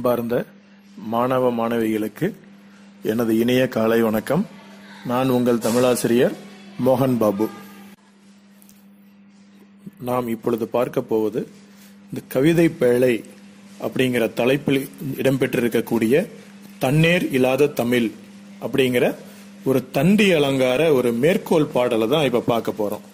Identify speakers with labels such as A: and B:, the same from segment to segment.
A: அன்பார்ந்த மாணவ மாணவிகளுக்கு எனது இனிய காலை வணக்கம் நான் உங்கள் தமிழாசிரியர் மோகன் பாபு நாம் இப்பொழுது பார்க்க போவது இந்த கவிதை பேழை அப்படிங்கிற தலைப்பில் இடம்பெற்றிருக்கக்கூடிய தன்னேர் இல்லாத தமிழ் அப்படிங்கிற ஒரு தண்டி அலங்கார ஒரு மேற்கோள் பாடலை தான் இப்ப பார்க்க போறோம்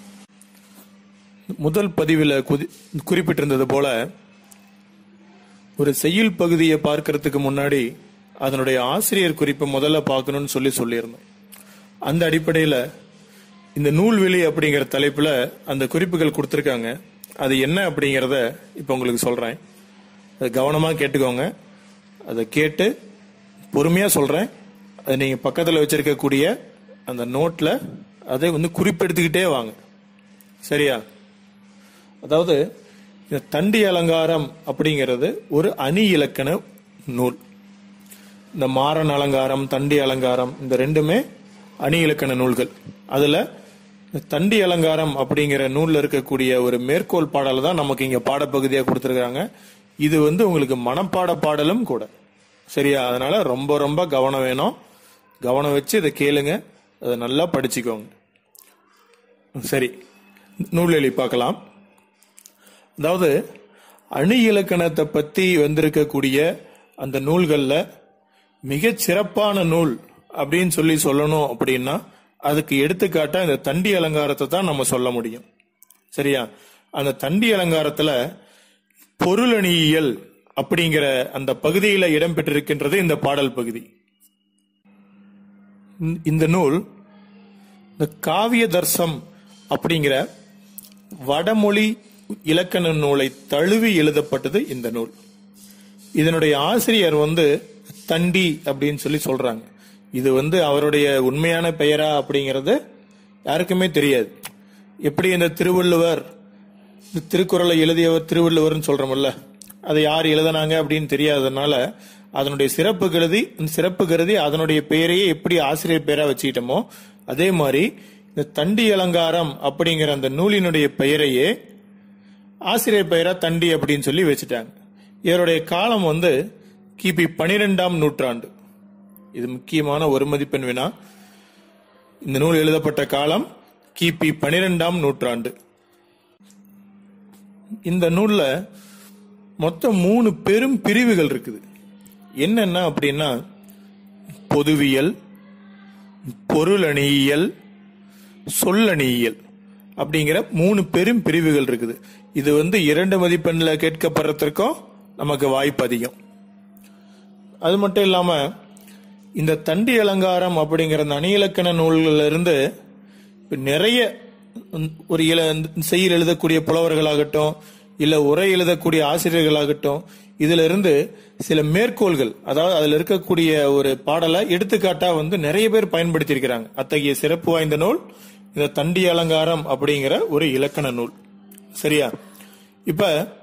A: முதல் பதிவில் குறிப்பிட்டிருந்தது போல ஒரு செய்யுள் பகுதியை பார்க்கறதுக்கு முன்னாடி அதனுடைய ஆசிரியர் குறிப்பை முதல்ல பார்க்கணும்னு சொல்லி சொல்லியிருந்தோம் அந்த அடிப்படையில் இந்த நூல்வெளி அப்படிங்கிற தலைப்புல அந்த குறிப்புகள் கொடுத்துருக்காங்க அது என்ன அப்படிங்கிறத இப்போ உங்களுக்கு சொல்றேன் அதை கவனமா கேட்டுக்கோங்க அதை கேட்டு பொறுமையா சொல்றேன் அதை நீங்க பக்கத்தில் வச்சிருக்கக்கூடிய அந்த நோட்ல அதை வந்து குறிப்பெடுத்துக்கிட்டே வாங்க சரியா அதாவது இந்த தண்டி அலங்காரம் அப்படிங்கிறது ஒரு அணி இலக்கண நூல் இந்த மாறன் அலங்காரம் தண்டி அலங்காரம் இந்த ரெண்டுமே அணி இலக்கண நூல்கள் அதுல இந்த தண்டி அலங்காரம் அப்படிங்கிற நூல்ல இருக்கக்கூடிய ஒரு மேற்கோள் பாடல் தான் நமக்கு இங்க பாடப்பகுதியா கொடுத்துருக்காங்க இது வந்து உங்களுக்கு மனப்பாட பாடலும் கூட சரியா அதனால ரொம்ப ரொம்ப கவனம் வேணும் கவனம் வச்சு இதை கேளுங்க அதை நல்லா படிச்சுக்கோங்க சரி நூலெளி பார்க்கலாம் அதாவது அணி இலக்கணத்தை பத்தி வந்திருக்கக்கூடிய அந்த நூல்கள்ல மிக சிறப்பான நூல் அப்படின்னு சொல்லி சொல்லணும் அப்படின்னா அதுக்கு எடுத்துக்காட்டா இந்த தண்டி அலங்காரத்தை தான் நம்ம சொல்ல முடியும் சரியா அந்த தண்டி அலங்காரத்துல பொருளணியியல் அப்படிங்கிற அந்த பகுதியில இடம்பெற்றிருக்கின்றது இந்த பாடல் பகுதி இந்த நூல் இந்த காவிய தர்சம் அப்படிங்கிற வடமொழி இலக்கண நூலை தழுவி எழுதப்பட்டது இந்த நூல் இதனுடைய ஆசிரியர் வந்து தண்டி அப்படின்னு சொல்லி சொல்றாங்க இது வந்து அவருடைய உண்மையான பெயரா அப்படிங்கறது யாருக்குமே தெரியாது எப்படி இந்த திருவள்ளுவர் இந்த திருக்குறளை எழுதியவர் திருவள்ளுவர்னு சொல்றோம்ல அதை யார் எழுதினாங்க அப்படின்னு தெரியாததுனால அதனுடைய சிறப்பு கருதி சிறப்பு கருதி அதனுடைய பெயரையே எப்படி ஆசிரியர் பெயரா வச்சுக்கிட்டோமோ அதே மாதிரி இந்த தண்டி அலங்காரம் அப்படிங்கிற அந்த நூலினுடைய பெயரையே ஆசிரியர் பெயரா தண்டி அப்படின்னு சொல்லி வச்சுட்டாங்க இவருடைய காலம் வந்து கிபி பனிரெண்டாம் நூற்றாண்டு இது முக்கியமான ஒரு மதிப்பெண் வினா இந்த நூல் எழுதப்பட்ட காலம் கிபி பனிரெண்டாம் நூற்றாண்டு இந்த நூல்ல மொத்தம் மூணு பெரும் பிரிவுகள் இருக்குது என்னென்ன அப்படின்னா பொதுவியல் பொருளணியியல் சொல்லணியியல் அப்படிங்கிற மூணு பெரும் பிரிவுகள் இருக்குது இது வந்து இரண்டு மதிப்பெண்ல கேட்கப்படுறதுக்கும் நமக்கு வாய்ப்பு அதிகம் அது மட்டும் இல்லாம இந்த தண்டி அலங்காரம் அப்படிங்கிற அந்த அணியிலக்கண நூல்கள்ல இருந்து நிறைய ஒரு இல செய்யில் எழுதக்கூடிய புலவர்களாகட்டும் இல்ல உரை எழுதக்கூடிய ஆசிரியர்களாகட்டும் இதுல இருந்து சில மேற்கோள்கள் அதாவது அதுல இருக்கக்கூடிய ஒரு பாடலை எடுத்துக்காட்டா வந்து நிறைய பேர் பயன்படுத்தி இருக்கிறாங்க அத்தகைய சிறப்பு வாய்ந்த நூல் இந்த தண்டி அலங்காரம் அப்படிங்கிற ஒரு இலக்கண நூல் சரியா இப்ப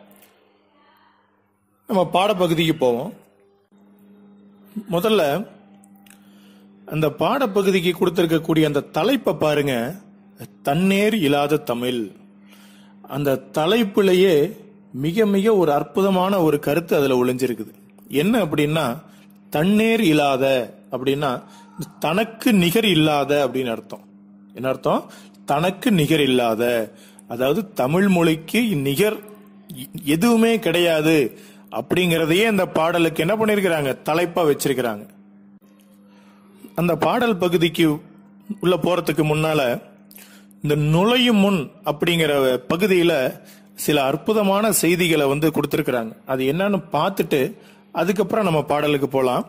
A: நம்ம பாடப்பகுதிக்கு போவோம் முதல்ல அந்த பாடப்பகுதிக்கு கொடுத்திருக்கக்கூடிய அந்த தலைப்பை பாருங்க தன்னேர் இல்லாத தமிழ் அந்த தலைப்பிலேயே மிக மிக ஒரு அற்புதமான ஒரு கருத்து அதுல ஒளிஞ்சிருக்குது என்ன அப்படின்னா தன்னேர் இல்லாத அப்படின்னா தனக்கு நிகர் இல்லாத அப்படின்னு அர்த்தம் என்ன அர்த்தம் தனக்கு நிகர் இல்லாத அதாவது தமிழ் மொழிக்கு நிகர் எதுவுமே கிடையாது அப்படிங்கறதையே அந்த பாடலுக்கு என்ன பண்ணிருக்கிறாங்க தலைப்பா வச்சிருக்கிறாங்க அந்த பாடல் பகுதிக்கு உள்ள போறதுக்கு முன்னால இந்த நுழையும் முன் அப்படிங்கிற பகுதியில சில அற்புதமான செய்திகளை வந்து கொடுத்திருக்கிறாங்க அது என்னன்னு பார்த்துட்டு அதுக்கப்புறம் நம்ம பாடலுக்கு போலாம்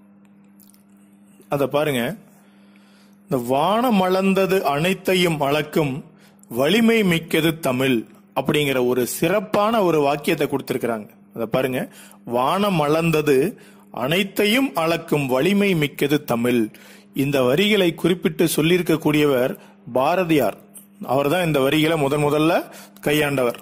A: அத பாருங்க இந்த வானம் அளந்தது அனைத்தையும் அளக்கும் வலிமை மிக்கது தமிழ் அப்படிங்கிற ஒரு சிறப்பான ஒரு வாக்கியத்தை கொடுத்திருக்கிறாங்க அத பாருங்க வானம் அளந்தது அனைத்தையும் அளக்கும் வலிமை மிக்கது தமிழ் இந்த வரிகளை குறிப்பிட்டு சொல்லியிருக்கக்கூடியவர் பாரதியார் அவர் தான் இந்த வரிகளை முதன் முதல்ல கையாண்டவர்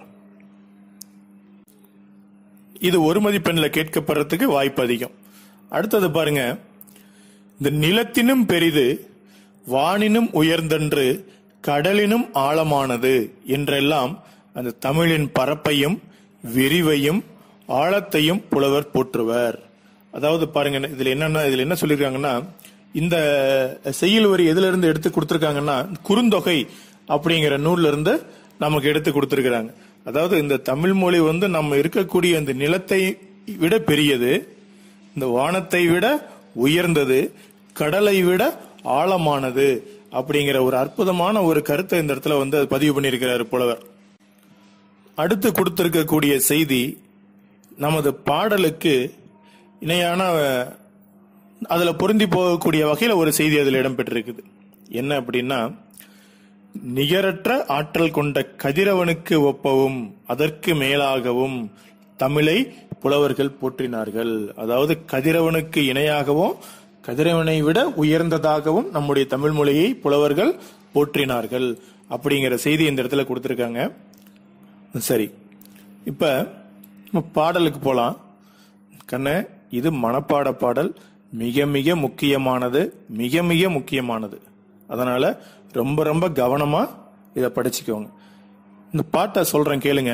A: இது ஒரு மதிப்பெண்ல கேட்கப்படுறதுக்கு வாய்ப்பு அதிகம் அடுத்தது பாருங்க இந்த நிலத்தினும் பெரிது வானினும் உயர்ந்தன்று கடலினும் ஆழமானது என்றெல்லாம் அந்த தமிழின் பரப்பையும் விரிவையும் ஆழத்தையும் புலவர் போற்றுவர் அதாவது பாருங்க இதுல என்னன்னா இதுல என்ன சொல்லிருக்காங்கன்னா இந்த செய்யுள் வரி எதுல இருந்து எடுத்து கொடுத்திருக்காங்கன்னா குறுந்தொகை அப்படிங்கிற நூல்ல இருந்து நமக்கு எடுத்து கொடுத்திருக்கிறாங்க அதாவது இந்த தமிழ் மொழி வந்து நம்ம இருக்கக்கூடிய இந்த நிலத்தை விட பெரியது இந்த வானத்தை விட உயர்ந்தது கடலை விட ஆழமானது அப்படிங்கிற ஒரு அற்புதமான ஒரு கருத்தை இந்த இடத்துல வந்து பதிவு பண்ணியிருக்கிறார் புலவர் அடுத்து கொடுத்திருக்கக்கூடிய செய்தி நமது பாடலுக்கு இணையான அதுல பொருந்தி போகக்கூடிய வகையில ஒரு செய்தி அதுல இடம்பெற்றிருக்குது என்ன அப்படின்னா நிகரற்ற ஆற்றல் கொண்ட கதிரவனுக்கு ஒப்பவும் அதற்கு மேலாகவும் தமிழை புலவர்கள் போற்றினார்கள் அதாவது கதிரவனுக்கு இணையாகவும் கதிரவனை விட உயர்ந்ததாகவும் நம்முடைய தமிழ் மொழியை புலவர்கள் போற்றினார்கள் அப்படிங்கிற செய்தி இந்த இடத்துல கொடுத்திருக்காங்க சரி இப்ப நம்ம பாடலுக்கு போலாம் கண்ண இது மனப்பாட பாடல் மிக மிக முக்கியமானது மிக மிக முக்கியமானது அதனால ரொம்ப ரொம்ப கவனமா இதை படிச்சுக்கோங்க இந்த பாட்டை சொல்றேன் கேளுங்க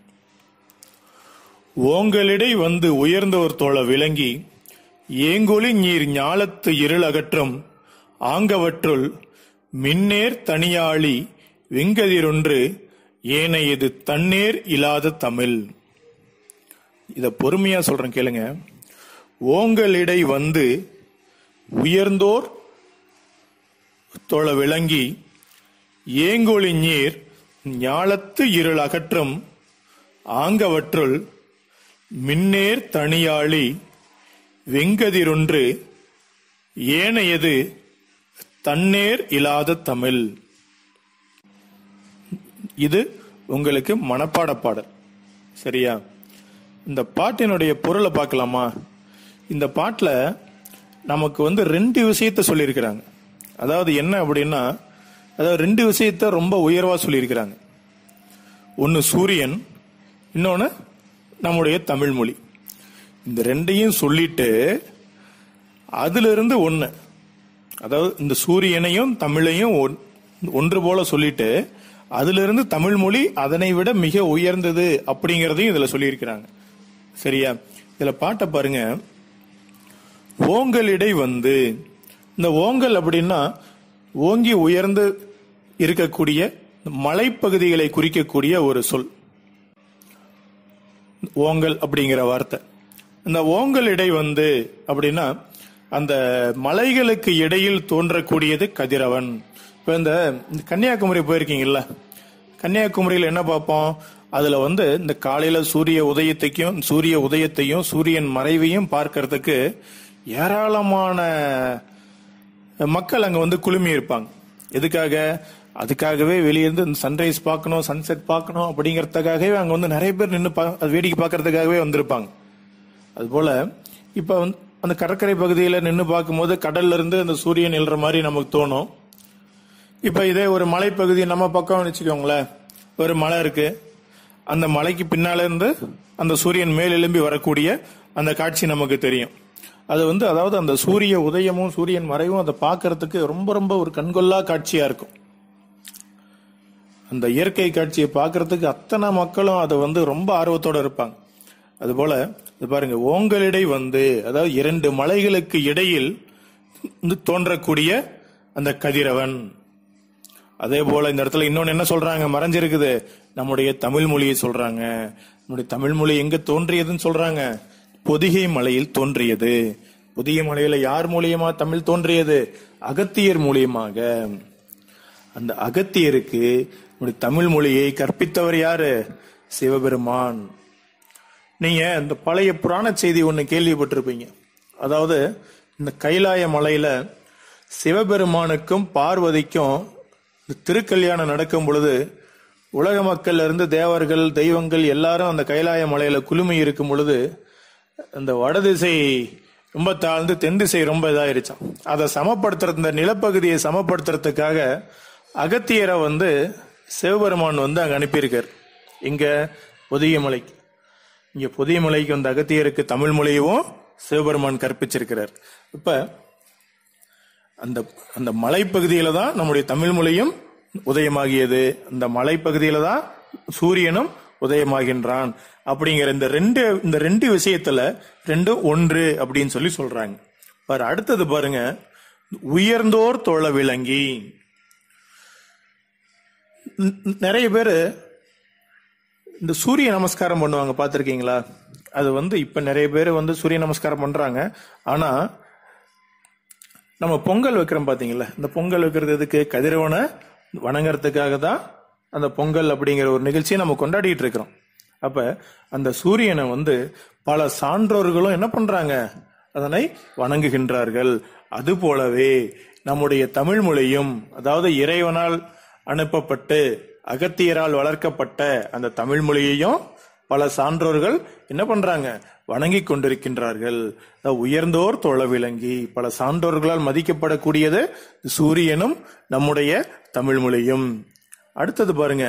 A: ஓங்களிடை வந்து உயர்ந்தோர் தோழ விளங்கி ஏங்கொலி நீர் ஞாலத்து இருள் அகற்றும் ஆங்கவற்றுள் மின்னேர் தனியாளி வெங்கதிரொன்று ஏனையது தன்னேர் இல்லாத தமிழ் இத பொறுமையா சொல்றேன் கேளுங்க ஓங்களிடை வந்து உயர்ந்தோர் தொழ விளங்கி ஏங்கொழி நீர் ஞாலத்து இருள் அகற்றும் ஆங்கவற்றுள் மின்னேர் தனியாளி வெங்கதிரொன்று ஏனையது தன்னேர் இல்லாத தமிழ் இது உங்களுக்கு மனப்பாட பாடல் சரியா இந்த பாட்டினுடைய பொருளை பார்க்கலாமா இந்த பாட்டில் நமக்கு வந்து ரெண்டு விஷயத்த சொல்லியிருக்கிறாங்க அதாவது என்ன அப்படின்னா அதாவது ரெண்டு விஷயத்த ரொம்ப உயர்வா சொல்லியிருக்கிறாங்க ஒன்று சூரியன் இன்னொன்று நம்முடைய தமிழ் மொழி இந்த ரெண்டையும் சொல்லிட்டு அதிலிருந்து ஒன்று அதாவது இந்த சூரியனையும் தமிழையும் ஒன்- ஒன்று போல சொல்லிட்டு அதிலிருந்து தமிழ் மொழி அதனை விட மிக உயர்ந்தது அப்படிங்கறதையும் இதுல சொல்லியிருக்கிறாங்க சரியா இதுல பாட்டை பாருங்க ஓங்கலிடை வந்து இந்த ஓங்கல் அப்படின்னா ஓங்கி உயர்ந்து இருக்கக்கூடிய மலைப்பகுதிகளை குறிக்கக்கூடிய ஒரு சொல் ஓங்கல் அப்படிங்கிற வார்த்தை இந்த ஓங்கல் இடை வந்து அப்படின்னா அந்த மலைகளுக்கு இடையில் தோன்றக்கூடியது கதிரவன் இப்ப இந்த இந்த கன்னியாகுமரி போயிருக்கீங்கல்ல கன்னியாகுமரியில் என்ன பார்ப்போம் அதுல வந்து இந்த காலையில சூரிய உதயத்தையும் சூரிய உதயத்தையும் சூரியன் மறைவையும் பார்க்கறதுக்கு ஏராளமான மக்கள் அங்க வந்து குழுமி இருப்பாங்க எதுக்காக அதுக்காகவே வெளியிருந்து இந்த சன்ரைஸ் பார்க்கணும் சன்செட் பார்க்கணும் அப்படிங்கறதுக்காகவே அங்க வந்து நிறைய பேர் நின்று அது வேடிக்கை பார்க்கறதுக்காகவே வந்திருப்பாங்க அதுபோல இப்ப வந்து அந்த கடற்கரை பகுதியில நின்று பார்க்கும்போது கடல்ல இருந்து அந்த சூரியன் எழுற மாதிரி நமக்கு தோணும் இப்ப இதே ஒரு மலைப்பகுதி நம்ம பக்கம் வச்சுக்கோங்களேன் ஒரு மலை இருக்கு அந்த மலைக்கு பின்னால இருந்து அந்த சூரியன் மேல் எழும்பி வரக்கூடிய அந்த காட்சி நமக்கு தெரியும் அது வந்து அதாவது அந்த சூரிய உதயமும் சூரியன் மறைவும் அதை பார்க்கறதுக்கு ரொம்ப ரொம்ப ஒரு கண்கொள்ளா காட்சியா இருக்கும் அந்த இயற்கை காட்சியை பார்க்கறதுக்கு அத்தனை மக்களும் அதை வந்து ரொம்ப ஆர்வத்தோட இருப்பாங்க அதுபோல இது பாருங்க ஓங்கலிடை வந்து அதாவது இரண்டு மலைகளுக்கு இடையில் வந்து தோன்றக்கூடிய அந்த கதிரவன் அதே போல இந்த இடத்துல இன்னொன்னு என்ன சொல்றாங்க மறைஞ்சிருக்குது நம்முடைய தமிழ் மொழியை சொல்றாங்க நம்முடைய தமிழ் மொழி எங்க தோன்றியதுன்னு சொல்றாங்க பொதிகை மலையில் தோன்றியது பொதிகை மலையில யார் மூலியமா தமிழ் தோன்றியது அகத்தியர் மூலியமாக அந்த அகத்தியருக்கு நம்முடைய தமிழ் மொழியை கற்பித்தவர் யாரு சிவபெருமான் நீங்க இந்த பழைய புராண செய்தி ஒண்ணு கேள்விப்பட்டிருப்பீங்க அதாவது இந்த கைலாய மலையில சிவபெருமானுக்கும் பார்வதிக்கும் இந்த திருக்கல்யாணம் நடக்கும் பொழுது உலக மக்கள்ல இருந்து தேவர்கள் தெய்வங்கள் எல்லாரும் அந்த கைலாய மலையில குழுமி இருக்கும் பொழுது அந்த வடதிசை ரொம்ப தாழ்ந்து தென் திசை ரொம்ப இதாயிருச்சான் அதை சமப்படுத்துறது இந்த நிலப்பகுதியை சமப்படுத்துறதுக்காக அகத்தியரை வந்து சிவபெருமான் வந்து அங்க அனுப்பியிருக்கார் இங்க பொதிய மலைக்கு இங்க புதிய மலைக்கு வந்த அகத்தியருக்கு தமிழ் மொழியவும் சிவபெருமான் கற்பிச்சிருக்கிறார் இப்ப அந்த அந்த மலைப்பகுதியில தான் நம்முடைய தமிழ் மொழியும் உதயமாகியது அந்த மலைப்பகுதியில தான் சூரியனும் உதயமாகின்றான் அப்படிங்கிற இந்த ரெண்டு இந்த ரெண்டு விஷயத்துல ரெண்டும் ஒன்று அப்படின்னு சொல்லி சொல்றாங்க பாரு அடுத்தது பாருங்க உயர்ந்தோர் தொழ விளங்கி ந- ந- நிறைய பேர் இந்த சூரிய நமஸ்காரம் பண்ணுவாங்க பார்த்துருக்கீங்களா அது வந்து இப்ப நிறைய பேர் வந்து சூரிய நமஸ்காரம் பண்றாங்க ஆனா நம்ம பொங்கல் வைக்கிறோம் பாத்தீங்களா இந்த பொங்கல் வைக்கிறது எதுக்கு கதிரவனை வணங்குறதுக்காக தான் அந்த பொங்கல் அப்படிங்கிற ஒரு நிகழ்ச்சியை நம்ம கொண்டாடிட்டு இருக்கிறோம் அப்ப அந்த சூரியனை வந்து பல சான்றோர்களும் என்ன பண்றாங்க அதனை வணங்குகின்றார்கள் அது போலவே நம்முடைய தமிழ் மொழியும் அதாவது இறைவனால் அனுப்பப்பட்டு அகத்தியரால் வளர்க்கப்பட்ட அந்த தமிழ் மொழியையும் பல சான்றோர்கள் என்ன பண்றாங்க வணங்கி கொண்டிருக்கின்றார்கள் அதாவது உயர்ந்தோர் தொழ விளங்கி பல சான்றோர்களால் மதிக்கப்படக்கூடியது சூரியனும் நம்முடைய தமிழ் மொழியும் அடுத்தது பாருங்க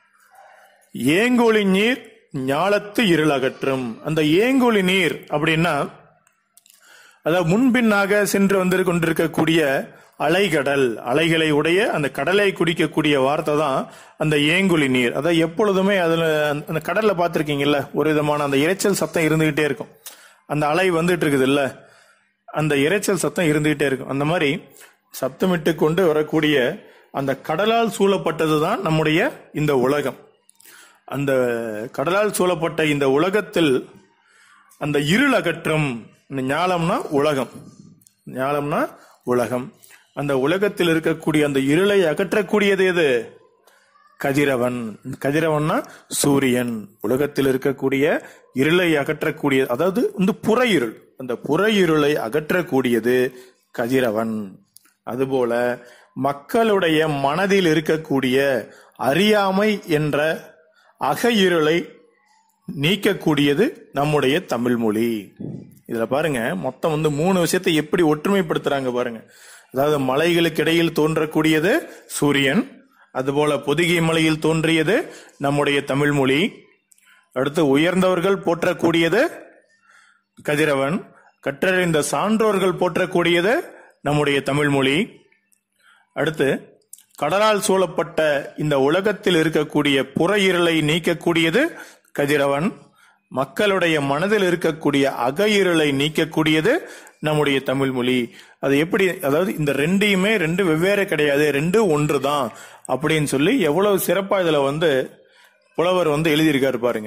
A: ஏங்கோலி நீர் ஞாலத்து இருள் அகற்றும் அந்த ஏங்கோலி நீர் அப்படின்னா அதாவது முன்பின்னாக சென்று வந்து கொண்டிருக்கக்கூடிய அலைகடல் அலைகளை உடைய அந்த கடலை குடிக்கக்கூடிய வார்த்தை தான் அந்த ஏங்குழி நீர் அதாவது எப்பொழுதுமே அதுல அந்த- அந்த கடல்ல பார்த்திருக்கீங்கல்ல ஒரு விதமான அந்த இரைச்சல் சத்தம் இருந்துகிட்டே இருக்கும் அந்த அலை வந்துட்டு இருக்குது இல்ல அந்த இரைச்சல் சத்தம் இருந்துகிட்டே இருக்கும் அந்த மாதிரி சத்தமிட்டு கொண்டு வரக்கூடிய அந்த கடலால் சூழப்பட்டதுதான் நம்முடைய இந்த உலகம் அந்த கடலால் சூழப்பட்ட இந்த உலகத்தில் அந்த இருள் அகற்றும் இந்த ஞாலம்னா உலகம் ஞாலம்னா உலகம் அந்த உலகத்தில் இருக்கக்கூடிய அந்த இருளை அகற்றக்கூடியது எது கதிரவன் கதிரவன்னா சூரியன் உலகத்தில் இருக்கக்கூடிய இருளை அகற்றக்கூடிய அதாவது இந்த புற இருள் அந்த புற இருளை அகற்றக்கூடியது கதிரவன் அதுபோல மக்களுடைய மனதில் இருக்கக்கூடிய அறியாமை என்ற அக இருளை நீக்கக்கூடியது நம்முடைய தமிழ் மொழி இதுல பாருங்க மொத்தம் வந்து மூணு விஷயத்தை எப்படி ஒற்றுமைப்படுத்துறாங்க பாருங்க அதாவது மலைகளுக்கு இடையில் தோன்றக்கூடியது சூரியன் அதுபோல பொதிகை மலையில் தோன்றியது நம்முடைய தமிழ் மொழி அடுத்து உயர்ந்தவர்கள் போற்றக்கூடியது கதிரவன் கற்றறிந்த சான்றோர்கள் போற்றக்கூடியது நம்முடைய தமிழ் மொழி அடுத்து கடலால் சூழப்பட்ட இந்த உலகத்தில் இருக்கக்கூடிய புற இருளை நீக்கக்கூடியது கதிரவன் மக்களுடைய மனதில் இருக்கக்கூடிய அக இருளை நீக்கக்கூடியது நம்முடைய தமிழ் மொழி அது எப்படி அதாவது இந்த ரெண்டையுமே ரெண்டு வெவ்வேறு கிடையாது ரெண்டு ஒன்று தான் அப்படின்னு சொல்லி எவ்வளவு சிறப்பா இதுல வந்து புலவர் வந்து எழுதியிருக்காரு பாருங்க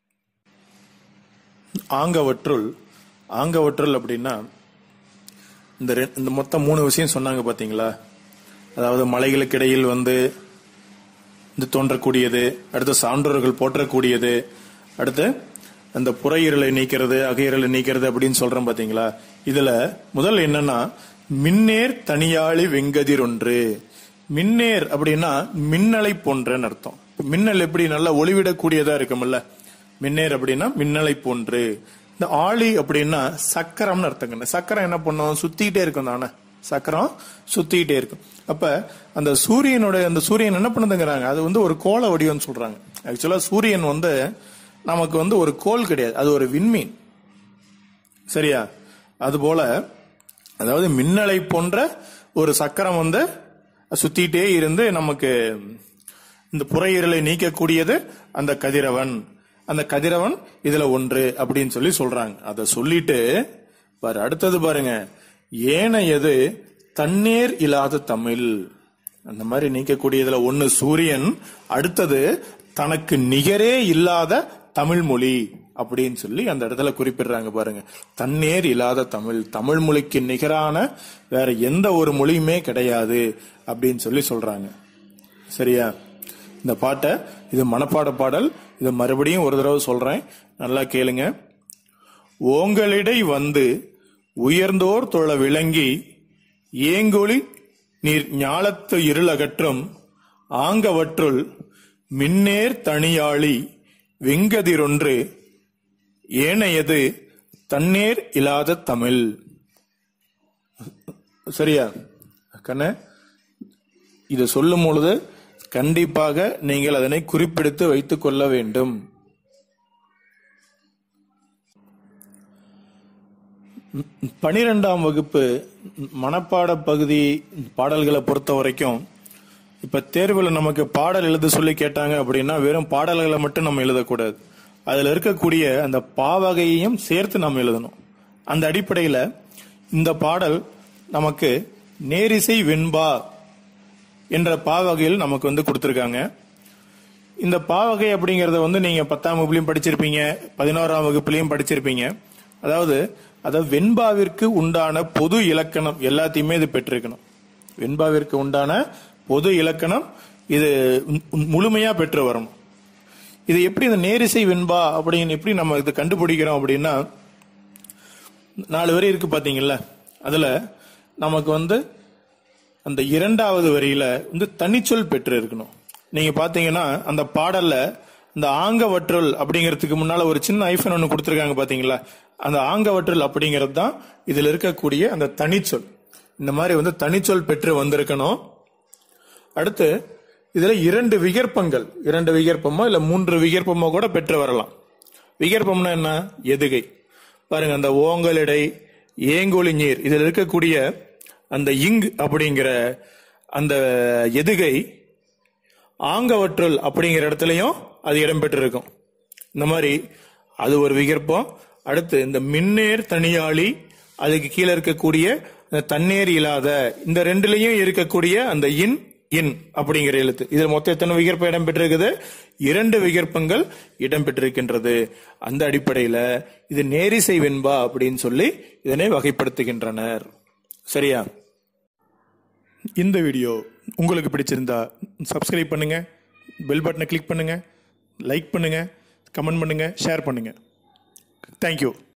A: ஆங்கவற்றுள் ஆங்கவற்றுள் அப்படின்னா இந்த ரெ- இந்த மொத்தம் மூணு விஷயம் சொன்னாங்க பாத்தீங்களா அதாவது மலைகளுக்கு இடையில் வந்து இது தோன்றக்கூடியது அடுத்து சான்றோர்கள் போற்றக்கூடியது அடுத்து அந்த புற இருளை நீக்கிறது அக இருளை நீக்கிறது அப்படின்னு சொல்றோம் பாத்தீங்களா இதுல முதல்ல என்னன்னா மின்னேர் தனியாளி வெங்கதிர் ஒன்று மின்னேர் அப்படின்னா மின்னலை போன்றன்னு அர்த்தம் இப்ப மின்னல் எப்படி நல்லா ஒளிவிடக்கூடியதா இருக்கும்ல மின்னேர் அப்படின்னா மின்னலை போன்று இந்த ஆளி அப்படின்னா சக்கரம்னு அர்த்தங்க சக்கரம் என்ன பண்ணும் சுத்திக்கிட்டே இருக்கும் தானே சக்கரம் சுத்திக்கிட்டே இருக்கும் அப்ப அந்த சூரியனோட அந்த சூரியன் என்ன பண்ணுதுங்கிறாங்க அது வந்து ஒரு கோள வடிவம்னு சொல்றாங்க ஆக்சுவலா சூரியன் வந்து நமக்கு வந்து ஒரு கோள் கிடையாது அது ஒரு விண்மீன் சரியா அதுபோல அதாவது மின்னலை போன்ற ஒரு சக்கரம் வந்து சுத்திட்டே இருந்து நமக்கு இந்த புறையீரலை நீக்கக்கூடியது அந்த கதிரவன் அந்த கதிரவன் இதுல ஒன்று அப்படின்னு சொல்லி சொல்றாங்க அதை சொல்லிட்டு பாரு அடுத்தது பாருங்க ஏனையது தண்ணீர் இல்லாத தமிழ் அந்த மாதிரி நீக்கக்கூடியதுல ஒன்னு சூரியன் அடுத்தது தனக்கு நிகரே இல்லாத தமிழ் மொழி அப்படின்னு சொல்லி அந்த இடத்துல குறிப்பிடுறாங்க பாருங்க தண்ணீர் இல்லாத தமிழ் தமிழ் மொழிக்கு நிகரான வேற எந்த ஒரு மொழியுமே கிடையாது அப்படின்னு சொல்லி சொல்றாங்க சரியா இந்த பாட்டை இது மனப்பாட பாடல் இது மறுபடியும் ஒரு தடவை சொல்றேன் நல்லா கேளுங்க ஓங்களிடை வந்து உயர்ந்தோர் தொழ விளங்கி ஏங்கொளி நீர் ஞாலத்து இருள் அகற்றும் ஆங்கவற்றுள் மின்னேர் தனியாளி வெங்கதிரொன்று ஏனையது தண்ணீர் இல்லாத தமிழ் சரியா கண்ண இதை சொல்லும் பொழுது கண்டிப்பாக நீங்கள் அதனை குறிப்பிடுத்து வைத்துக் கொள்ள வேண்டும் பனிரெண்டாம் வகுப்பு மனப்பாட பகுதி பாடல்களை பொறுத்த வரைக்கும் இப்ப தேர்வுல நமக்கு பாடல் எழுத சொல்லி கேட்டாங்க அப்படின்னா வெறும் பாடல்களை மட்டும் நம்ம எழுதக்கூடாது அதுல இருக்கக்கூடிய அந்த பாவகையையும் சேர்த்து நாம் எழுதணும் அந்த அடிப்படையில இந்த பாடல் நமக்கு நேரிசை வெண்பா என்ற பாவகையில் நமக்கு வந்து கொடுத்திருக்காங்க இந்த பாவகை அப்படிங்கறத வந்து நீங்க பத்தாம் வகுப்புலையும் படிச்சிருப்பீங்க பதினோராம் வகுப்புலையும் படிச்சிருப்பீங்க அதாவது அதாவது வெண்பாவிற்கு உண்டான பொது இலக்கணம் எல்லாத்தையுமே இது பெற்றிருக்கணும் வெண்பாவிற்கு உண்டான பொது இலக்கணம் இது மு- முழுமையா பெற்று வரணும் இது எப்படி இந்த நேரிசை வெண்பா அப்படின்னு எப்படி நம்ம இது கண்டுபிடிக்கிறோம் அப்படின்னா நாலு வரி இருக்கு பாத்தீங்கல்ல அதுல நமக்கு வந்து அந்த இரண்டாவது வரியில வந்து தனிச்சொல் பெற்று இருக்கணும் நீங்க பாத்தீங்கன்னா அந்த பாடல்ல இந்த ஆங்கவற்றல் அப்படிங்கிறதுக்கு முன்னால ஒரு சின்ன ஐஃபன் ஒன்று கொடுத்துருக்காங்க பாத்தீங்களா அந்த ஆங்கவற்றல் அப்படிங்கிறது தான் இதுல இருக்கக்கூடிய அந்த தனிச்சொல் இந்த மாதிரி வந்து தனிச்சொல் பெற்று வந்திருக்கணும் அடுத்து இதுல இரண்டு விகற்பங்கள் இரண்டு விகற்பமோ இல்ல மூன்று விகற்பமோ கூட பெற்று வரலாம் விகற்பம்னா என்ன எதுகை பாருங்க அந்த ஓங்கலிடை ஏங்கொலி நீர் இதில் இருக்கக்கூடிய அந்த இங் அப்படிங்கிற அந்த எதுகை ஆங்கவற்றுள் அப்படிங்கிற இடத்துலயும் அது இடம்பெற்றிருக்கும் இந்த மாதிரி அது ஒரு விகற்பம் அடுத்து இந்த மின்னேர் தனியாளி அதுக்கு கீழே இருக்கக்கூடிய அந்த தண்ணீர் இல்லாத இந்த ரெண்டுலயும் இருக்கக்கூடிய அந்த இன் இன் அப்படிங்கிற எழுத்து இதில் மொத்தம் எத்தனை விகற்பம் இடம்பெற்றிருக்குது இரண்டு விகற்பங்கள் இடம்பெற்றிருக்கின்றது அந்த அடிப்படையில இது நேரிசை வெண்பா அப்படின்னு சொல்லி இதனை வகைப்படுத்துகின்றனர் சரியா இந்த வீடியோ உங்களுக்கு பிடிச்சிருந்தா சப்ஸ்கிரைப் பண்ணுங்க பெல் பட்டனை கிளிக் பண்ணுங்க லைக் பண்ணுங்க கமெண்ட் பண்ணுங்க ஷேர் பண்ணுங்க தேங்க்யூ